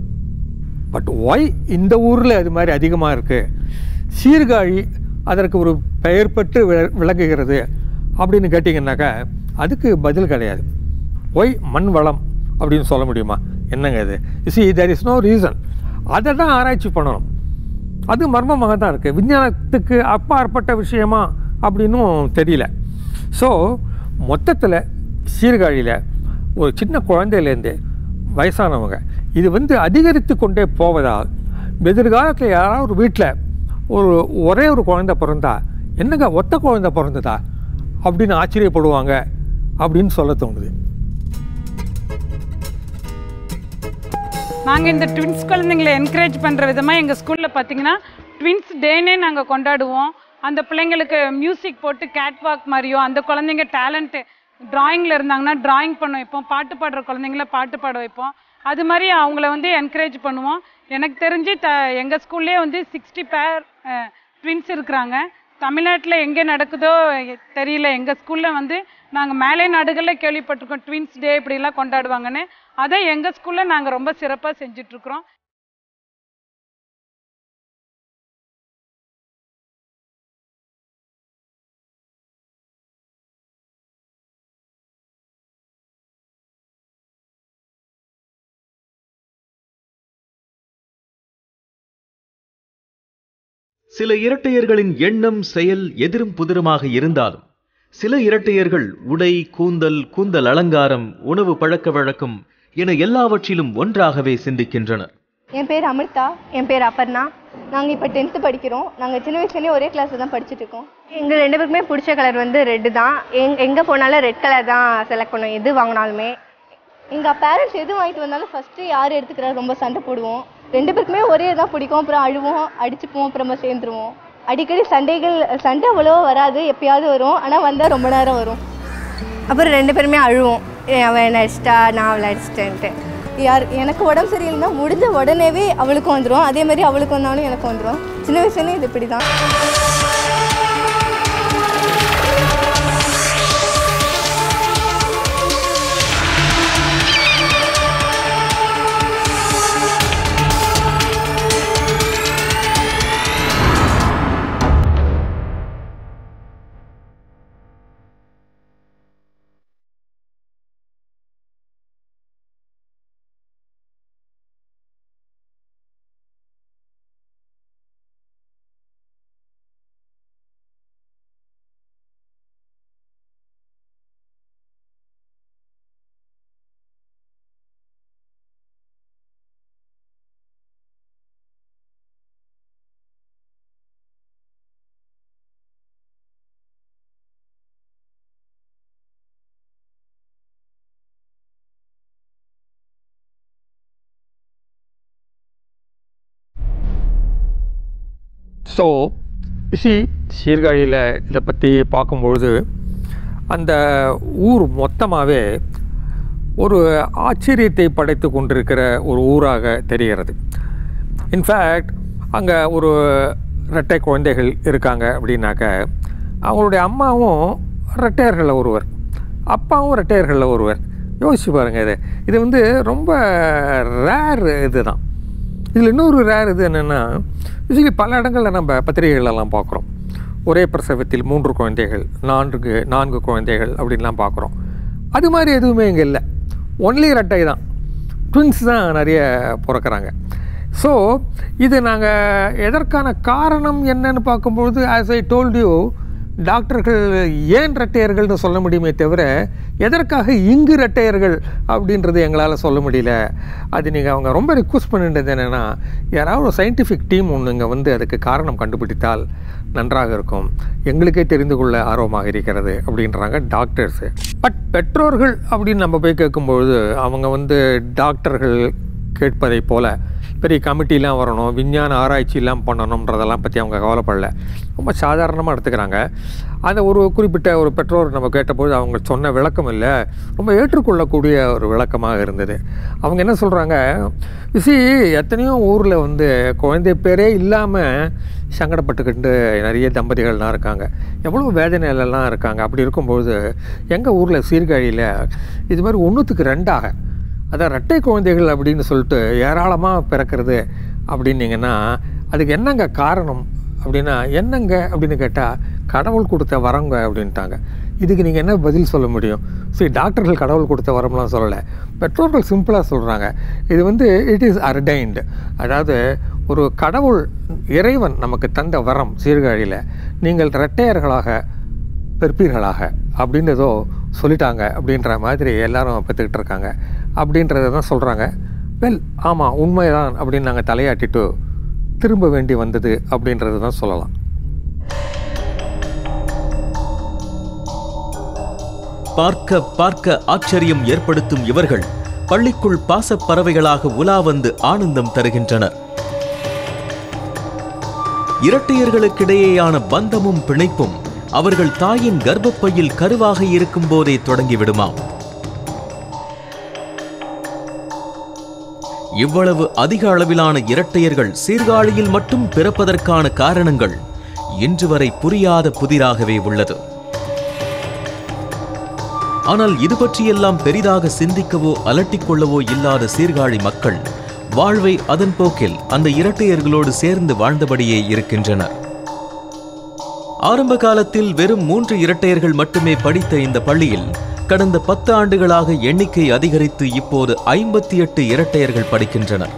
but why இந்த ஊரில் அது மாதிரி அதிகமாக இருக்குது சீர்காழி அதற்கு ஒரு பெயர் பெற்று வி- விளங்குகிறது அப்படின்னு கேட்டிங்கன்னாக்கா அதுக்கு பதில் கிடையாது ஒய் மண் வளம் அப்படின்னு சொல்ல முடியுமா என்னங்க இது see there is no reason அதை தான் ஆராய்ச்சி பண்ணணும் அது மர்மமாக தான் இருக்குது விஞ்ஞானத்துக்கு அப்பாற்பட்ட விஷயமா அப்படின்னும் தெரியல ஸோ மொத்தத்தில் சீர்காழியில் ஒரு சின்ன குழந்தையிலேருந்து வயசானவங்க இது வந்து அதிகரித்து கொண்டே போவதால் எதிர்காலத்தில் யாராவது ஒரு வீட்டில் ஒரு ஒரே ஒரு குழந்தை பிறந்தா என்னங்க ஒத்த குழந்தை பிறந்ததா அப்படின்னு ஆச்சரியப்படுவாங்க அப்படின்னு சொல்ல தோணுது நாங்கள் இந்த ட்வின்ஸ் குழந்தைங்களை என்கரேஜ் பண்ணுற விதமாக எங்கள் ஸ்கூலில் பார்த்தீங்கன்னா ட்வின்ஸ் டேனே நாங்கள் கொண்டாடுவோம் அந்த பிள்ளைங்களுக்கு மியூசிக் போட்டு கேட் வாக் மாதிரியோ அந்த குழந்தைங்க டேலண்ட்டு டிராயிங்கில் இருந்தாங்கன்னா டிராயிங் பண்ண வைப்போம் பாட்டு பாடுற குழந்தைங்கள பாட்டு பாட வைப்போம் அது மாதிரி அவங்கள வந்து என்கரேஜ் பண்ணுவோம் எனக்கு தெரிஞ்சு த எங்கள் ஸ்கூல்லே வந்து சிக்ஸ்டி பேர் ட்வின்ஸ் இருக்கிறாங்க தமிழ்நாட்டில் எங்கே நடக்குதோ எ- தெரியல எங்கள் ஸ்கூலில் வந்து நாங்கள் மேலை நாடுகளில் கேள்விப்பட்டிருக்கோம் ட்வின்ஸ் டே இப்படிலாம் கொண்டாடுவாங்கன்னு அதை எங்கள் ஸ்கூலில் நாங்கள் ரொம்ப சிறப்பாக செஞ்சிட்ருக்குறோம் சில இரட்டையர்களின் எண்ணம் செயல் எதிரும் புதிருமாக இருந்தாலும் சில இரட்டையர்கள் உடை கூந்தல் கூந்தல் அலங்காரம் உணவு பழக்க வழக்கம் என எல்லாவற்றிலும் ஒன்றாகவே சிந்திக்கின்றனர் என் பேர் அமிர்தா என் பேர் அப்பர்ணா நாங்கள் இப்போ டென்த்து படிக்கிறோம் நாங்கள் சின்ன வயசுலேயே ஒரே கிளாஸில் தான் படிச்சுட்டு இருக்கோம் எங்கள் ரெண்டு பேருக்குமே பிடிச்ச கலர் வந்து ரெட்டு தான் எங் எங்கே போனாலும் ரெட் கலர் தான் செலக்ட் பண்ணுவோம் எது வாங்கினாலுமே எங்கள் பேரண்ட்ஸ் எது வாங்கிட்டு வந்தாலும் ஃபஸ்ட்டு யார் எடுத்துக்கிறா ரொம்ப சண்டை போடுவோம் ரெண்டு பேருக்குமே ஒரே தான் பிடிக்கும் அப்புறம் அழுவோம் அடிச்சுப்போம் அப்புறமா சேர்ந்துருவோம் அடிக்கடி சண்டைகள் சண்டை அவ்வளோவா வராது எப்பயாவது வரும் ஆனால் வந்தால் ரொம்ப நேரம் வரும் அப்புறம் ரெண்டு பேருமே அழுவோம் ஏ, அவன் என்ன அடிச்சிட்டா நான் அவளை அடிச்சிட்டேன்ட்டு யார் எனக்கு உடம்பு சரியில்லைன்னா முடிஞ்ச உடனேவே அவளுக்கும் வந்துடும் அதே மாதிரி அவளுக்கு வந்தாலும் எனக்கு வந்துடும் சின்ன வயசுலேயே இது இப்படி தான் ஸோ சி சீர்காழியில் இதை பற்றி பார்க்கும்பொழுது அந்த ஊர் மொத்தமாகவே ஒரு ஆச்சரியத்தை படைத்து கொண்டிருக்கிற ஒரு ஊராக தெரிகிறது இன்ஃபேக்ட் அங்கே ஒரு இரட்டை குழந்தைகள் இருக்காங்க அப்படின்னாக்க அவங்களுடைய அம்மாவும் ரெட்டையர்களில் ஒருவர் அப்பாவும் ரெட்டையர்களில் ஒருவர் யோசிச்சு பாருங்கள் இது இது வந்து ரொம்ப ரேர் இது தான் இதில் இன்னொரு ரேர் இது என்னென்னா யூஸ்வலி பல இடங்களில் நம்ம பத்திரிகைகளெல்லாம் பார்க்குறோம் ஒரே பிரசவத்தில் மூன்று குழந்தைகள் நான்கு நான்கு குழந்தைகள் அப்படின்லாம் பார்க்குறோம் அது மாதிரி எதுவுமே இங்கே இல்லை ஒன்லி ரெட்டை தான் ட்வின்ஸ் தான் நிறைய பிறக்கிறாங்க ஸோ இது நாங்கள் எதற்கான காரணம் என்னன்னு பார்க்கும்பொழுது ஆஸ் ஐ டோல்ட் யூ டாக்டர்கள் ஏன் ரெட்டையர்கள்னு சொல்ல முடியுமே தவிர எதற்காக இங்கு ரெட்டையர்கள் அப்படின்றது எங்களால் சொல்ல முடியல அது நீங்கள் அவங்க ரொம்ப ரிக்வஸ்ட் பண்ணிட்டது என்னென்னா யாராவது ஒரு சயின்டிஃபிக் டீம் ஒன்று இங்கே வந்து அதுக்கு காரணம் கண்டுபிடித்தால் நன்றாக இருக்கும் எங்களுக்கே தெரிந்து கொள்ள ஆர்வமாக இருக்கிறது அப்படின்றாங்க டாக்டர்ஸு பட் பெற்றோர்கள் அப்படின்னு நம்ம போய் கேட்கும்பொழுது அவங்க வந்து டாக்டர்கள் கேட்பதை போல பெரிய கமிட்டிலாம் வரணும் விஞ்ஞான ஆராய்ச்சிலாம் பண்ணணுன்றதெல்லாம் பற்றி அவங்க கவலைப்படல ரொம்ப சாதாரணமாக எடுத்துக்கிறாங்க அந்த ஒரு குறிப்பிட்ட ஒரு பெற்றோர் நம்ம கேட்டபோது அவங்க சொன்ன விளக்கம் இல்லை ரொம்ப ஏற்றுக்கொள்ளக்கூடிய ஒரு விளக்கமாக இருந்தது அவங்க என்ன சொல்கிறாங்க சி எத்தனையோ ஊரில் வந்து குழந்தை பேரே இல்லாமல் சங்கடப்பட்டுக்கிட்டு நிறைய தம்பதிகள்லாம் இருக்காங்க எவ்வளோ வேதனையிலலாம் இருக்காங்க அப்படி இருக்கும்பொழுது எங்கள் ஊரில் சீர்காழியில் இது மாதிரி ஒன்றுத்துக்கு ரெண்டாக அதான் ரெட்டை குழந்தைகள் அப்படின்னு சொல்லிட்டு ஏராளமாக பிறக்கிறது அப்படின்னீங்கன்னா அதுக்கு என்னங்க காரணம் அப்படின்னா என்னங்க அப்படின்னு கேட்டால் கடவுள் கொடுத்த வரங்க அப்படின்ட்டாங்க இதுக்கு நீங்கள் என்ன பதில் சொல்ல முடியும் சரி டாக்டர்கள் கடவுள் கொடுத்த வரம்லாம் சொல்லலை பெற்றோர்கள் சிம்பிளாக சொல்கிறாங்க இது வந்து இட் இஸ் அர்டைன்டு அதாவது ஒரு கடவுள் இறைவன் நமக்கு தந்த வரம் சீர்காழியில் நீங்கள் இரட்டையர்களாக பிறப்பீர்களாக அப்படின்னு ஏதோ சொல்லிட்டாங்க அப்படின்ற மாதிரி எல்லாரும் பெற்றுக்கிட்டு இருக்காங்க அப்படின்றத தான் சொல்கிறாங்க வெல் ஆமாம் உண்மைதான் அப்படின்னு நாங்கள் தலையாட்டிட்டு திரும்ப வேண்டி வந்தது அப்படின்றது தான் சொல்லலாம் பார்க்க பார்க்க ஆச்சரியம் ஏற்படுத்தும் இவர்கள் பள்ளிக்குள் பாசப் பறவைகளாக உலா வந்து ஆனந்தம் தருகின்றனர் இரட்டையர்களுக்கிடையேயான பந்தமும் பிணைப்பும் அவர்கள் தாயின் கர்ப்பப்பையில் கருவாக இருக்கும் போதே தொடங்கிவிடுமாம் இவ்வளவு அதிக அளவிலான இரட்டையர்கள் சீர்காழியில் மட்டும் பிறப்பதற்கான காரணங்கள் இன்று வரை புரியாத புதிராகவே உள்ளது ஆனால் இது பற்றியெல்லாம் பெரிதாக சிந்திக்கவோ அலட்டிக் கொள்ளவோ இல்லாத சீர்காழி மக்கள் வாழ்வை அதன் போக்கில் அந்த இரட்டையர்களோடு சேர்ந்து வாழ்ந்தபடியே இருக்கின்றனர் ஆரம்ப காலத்தில் வெறும் மூன்று இரட்டையர்கள் மட்டுமே படித்த இந்த பள்ளியில் கடந்த பத்து ஆண்டுகளாக எண்ணிக்கை அதிகரித்து இப்போது ஐம்பத்தி எட்டு இரட்டையர்கள் படிக்கின்றனர்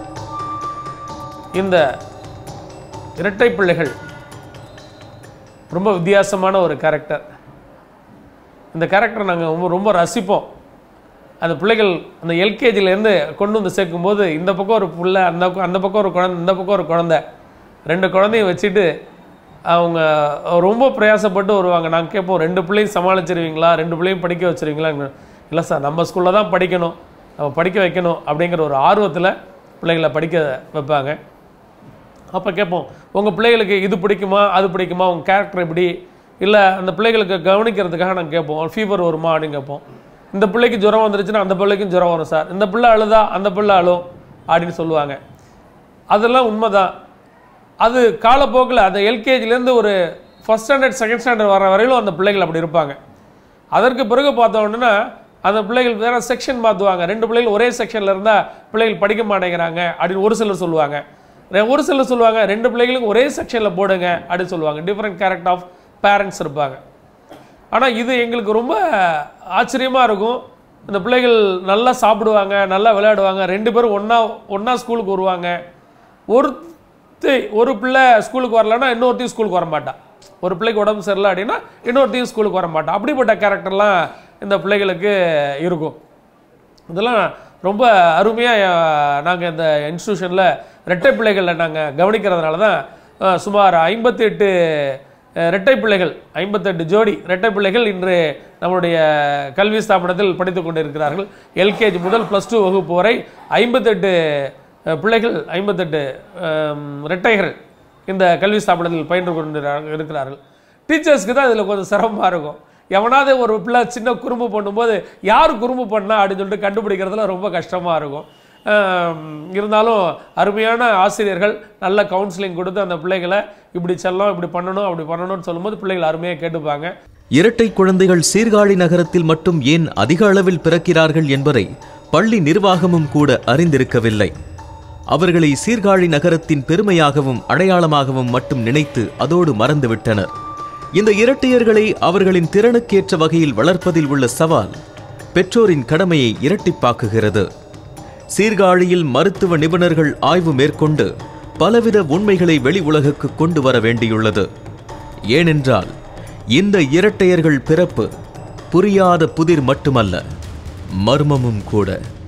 இந்த இரட்டை பிள்ளைகள் ரொம்ப வித்தியாசமான ஒரு கேரக்டர் இந்த கேரக்டர் நாங்கள் ரொம்ப ரொம்ப ரசிப்போம் அந்த பிள்ளைகள் அந்த எல்கேஜிலேருந்து கொண்டு வந்து சேர்க்கும்போது இந்த பக்கம் ஒரு பிள்ளை அந்த பக்கம் அந்த பக்கம் ஒரு குழந்தை இந்த பக்கம் ஒரு குழந்தை ரெண்டு குழந்தையும் வச்சுட்டு அவங்க ரொம்ப பிரயாசப்பட்டு வருவாங்க நாங்கள் கேட்போம் ரெண்டு பிள்ளையும் சமாளிச்சிருவீங்களா ரெண்டு பிள்ளையும் படிக்க வச்சிருவீங்களா இல்லை சார் நம்ம ஸ்கூலில் தான் படிக்கணும் நம்ம படிக்க வைக்கணும் அப்படிங்கிற ஒரு ஆர்வத்தில் பிள்ளைகளை படிக்க வைப்பாங்க அப்போ கேட்போம் உங்கள் பிள்ளைகளுக்கு இது பிடிக்குமா அது பிடிக்குமா உங்கள் கேரக்டர் எப்படி இல்லை அந்த பிள்ளைகளுக்கு கவனிக்கிறதுக்காக நாங்கள் கேட்போம் ஃபீவர் வருமா அப்படின்னு கேட்போம் இந்த பிள்ளைக்கு ஜுரம் வந்துருச்சுன்னா அந்த பிள்ளைக்கும் ஜுரம் வரும் சார் இந்த பிள்ளை அழுதா அந்த பிள்ளை அழும் அப்படின்னு சொல்லுவாங்க அதெல்லாம் உண்மைதான் அது காலப்போக்கில் அந்த எல்கேஜிலேருந்து ஒரு ஃபஸ்ட் ஸ்டாண்டர்ட் செகண்ட் ஸ்டாண்டர்ட் வர வரையிலும் அந்த பிள்ளைகள் அப்படி இருப்பாங்க அதற்கு பிறகு பார்த்தோன்னா அந்த பிள்ளைகள் வேறு செக்ஷன் மாற்றுவாங்க ரெண்டு பிள்ளைகள் ஒரே செக்ஷனில் இருந்தால் பிள்ளைகள் படிக்க மாட்டேங்கிறாங்க அப்படின்னு ஒரு சிலர் சொல்லுவாங்க ரெ- ஒரு சிலர் சொல்லுவாங்க ரெண்டு பிள்ளைகளுக்கும் ஒரே செக்ஷனில் போடுங்க அப்படின்னு சொல்லுவாங்க டிஃப்ரெண்ட் கேரக்டர் ஆஃப் பேரண்ட்ஸ் இருப்பாங்க ஆனால் இது எங்களுக்கு ரொம்ப ஆச்சரியமாக இருக்கும் இந்த பிள்ளைகள் நல்லா சாப்பிடுவாங்க நல்லா விளையாடுவாங்க ரெண்டு பேரும் ஒன்றா ஒன்றா ஸ்கூலுக்கு வருவாங்க ஒருத்தி ஒரு பிள்ளை ஸ்கூலுக்கு வரலன்னா இன்னொருத்தையும் ஸ்கூலுக்கு வர மாட்டான் ஒரு பிள்ளைக்கு உடம்பு சரியில்லை அப்படின்னா இன்னொருத்தையும் ஸ்கூலுக்கு வர மாட்டான் அப்படிப்பட்ட கேரக்டர்லாம் இந்த பிள்ளைகளுக்கு இருக்கும் இதெல்லாம் ரொம்ப அருமையாக நாங்கள் இந்த இன்ஸ்டியூஷனில் ரெட்டை பிள்ளைகளை நாங்கள் கவனிக்கிறதுனால தான் அஹ், சுமார் ஐம்பத்தி எட்டு ரெட்டை பிள்ளைகள் ஐம்பத்தெட்டு ஜோடி ரெட்டை பிள்ளைகள் இன்று நம்முடைய கல்வி ஸ்தாபனத்தில் படித்து கொண்டிருக்கிறார்கள் எல்கேஜி முதல் ப்ளஸ் டூ வகுப்பு வரை ஐம்பத்தெட்டு அஹ், பிள்ளைகள் ஐம்பத்தெட்டு அஹ், ரெட்டைகள் இந்த கல்வி ஸ்தாபனத்தில் பயின்று கொண்டு இருக்கிறார்கள் டீச்சர்ஸ்க்கு தான் இதில் கொஞ்சம் சிரமமாக இருக்கும் எவனாவது ஒரு பிள்ளை சின்ன குறும்பு பண்ணும்போது யார் குறும்பு பண்ணா அப்படின்னு சொல்லிட்டு கண்டுபிடிக்கிறதுல ரொம்ப கஷ்டமாக இருக்கும் ஆம், இருந்தாலும் அருமையான ஆசிரியர்கள் நல்ல கவுன்சிலிங் கொடுத்து அந்த பிள்ளைகளை இப்படி செல்லம் இப்படி பண்ணணும் அப்படி பண்ணணும்னு சொல்லும்போது பிள்ளைகள் அருமையாக கேட்டுப்பாங்க இரட்டை குழந்தைகள் சீர்காழி நகரத்தில் மட்டும் ஏன் அதிக அளவில் பிறக்கிறார்கள் என்பதை பள்ளி நிர்வாகமும் கூட அறிந்திருக்கவில்லை அவர்களை சீர்காழி நகரத்தின் பெருமையாகவும் அடையாளமாகவும் மட்டும் நினைத்து அதோடு மறந்துவிட்டனர் இந்த இரட்டையர்களை அவர்களின் திறனுக்கேற்ற வகையில் வளர்ப்பதில் உள்ள சவால் பெற்றோரின் கடமையை இரட்டிப்பாக்குகிறது சீர்காழியில் மருத்துவ நிபுணர்கள் ஆய்வு மேற்கொண்டு பலவித உண்மைகளை வெளி உலகுக்கு கொண்டு வர வேண்டியுள்ளது ஏனென்றால் இந்த இரட்டையர்கள் பிறப்பு புரியாத புதிர் மட்டுமல்ல மர்மமும் கூட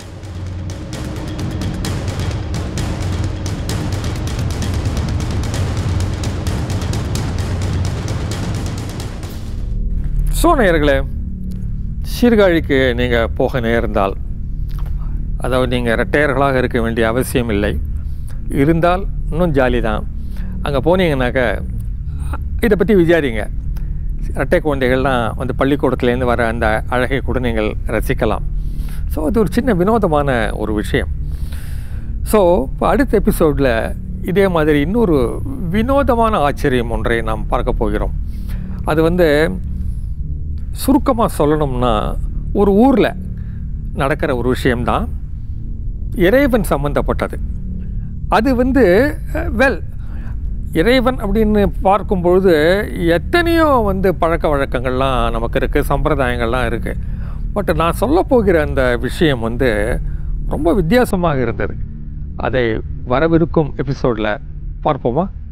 ஸோ நேயர்களே சீர்காழிக்கு நீங்கள் போக நேர்ந்தால் அதாவது நீங்கள் ரெட்டையர்களாக இருக்க வேண்டிய அவசியம் இல்லை இருந்தால் இன்னும் ஜாலி தான் அங்கே போனீங்கன்னாக்க இதை பற்றி விசாரிங்க ரெட்டை குழந்தைகள்லாம் வந்து பள்ளிக்கூடத்துலேருந்து வர அந்த அழகை கூட நீங்கள் ரசிக்கலாம் ஸோ அது ஒரு சின்ன வினோதமான ஒரு விஷயம் ஸோ இப்போ அடுத்த எபிசோடில் இதே மாதிரி இன்னொரு வினோதமான ஆச்சரியம் ஒன்றை நாம் பார்க்க போகிறோம் அது வந்து சுருக்கமாக சொல்லணும்னா ஒரு ஊரில் நடக்கிற ஒரு விஷயம்தான் இறைவன் சம்மந்தப்பட்டது அது வந்து வெல் இறைவன் அப்படின்னு பார்க்கும் பொழுது எத்தனையோ வந்து பழக்க வழக்கங்கள்லாம் நமக்கு இருக்குது சம்பிரதாயங்கள்லாம் இருக்குது பட் நான் சொல்ல போகிற அந்த விஷயம் வந்து ரொம்ப வித்தியாசமாக இருந்தது அதை வரவிருக்கும் எபிசோடில் பார்ப்போமா